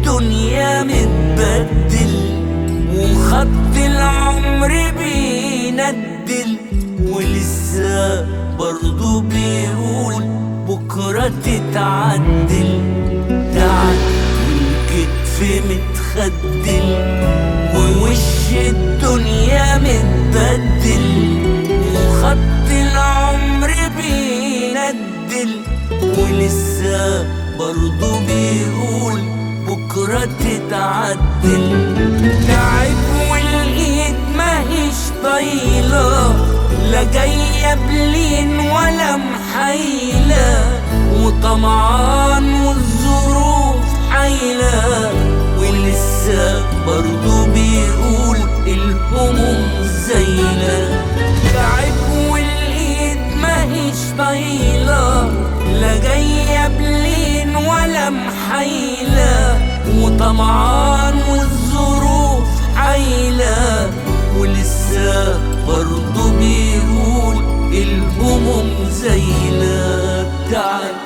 الدنيا متبدل وخط العمر بيندل ولسه برضه بيقول بكرة تتعدل تعال والكتف متخدل ووش الدنيا متبدل وخط العمر بيندل ولسه برضه بيقول بكرة تتعدل تعب والايد ماهيش طايلة لا جاية بلين ولا محايلة وطمعان والظروف حايلة ولسه برضه بيقول الهموم زايلة تعب والايد ماهيش طايلة لا جاية بلين ولا محايلة وطمعان والظروف حايلة ولسه برضه بيقول الهموم زايلة تعال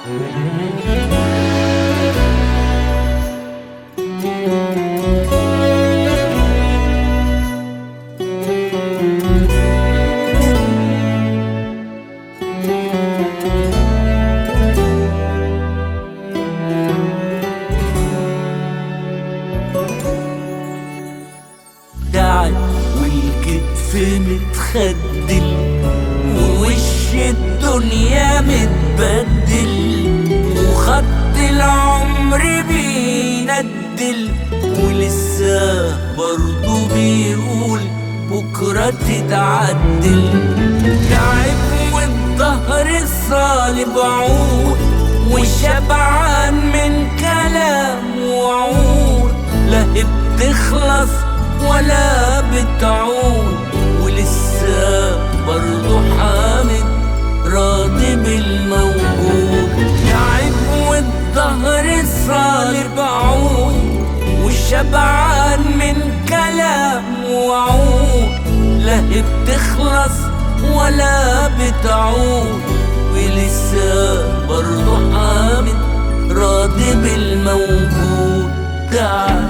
تعال والكتف متخدل ووش الدنيا متبدل وخط العمر بيندل ولسه برضه بيقول بكرة تتعدل تعب والظهر الصالب عود وشبعان من كلام وعود لا بتخلص ولا بتعود ولسه برضه حامد راضي بالموجود تعب والظهر الصالب عود وشبعان من كلام وعود لا بتخلص ولا بتعود ولسه برضه حامد راضي بالموجود تعال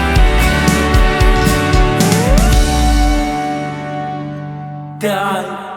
تعال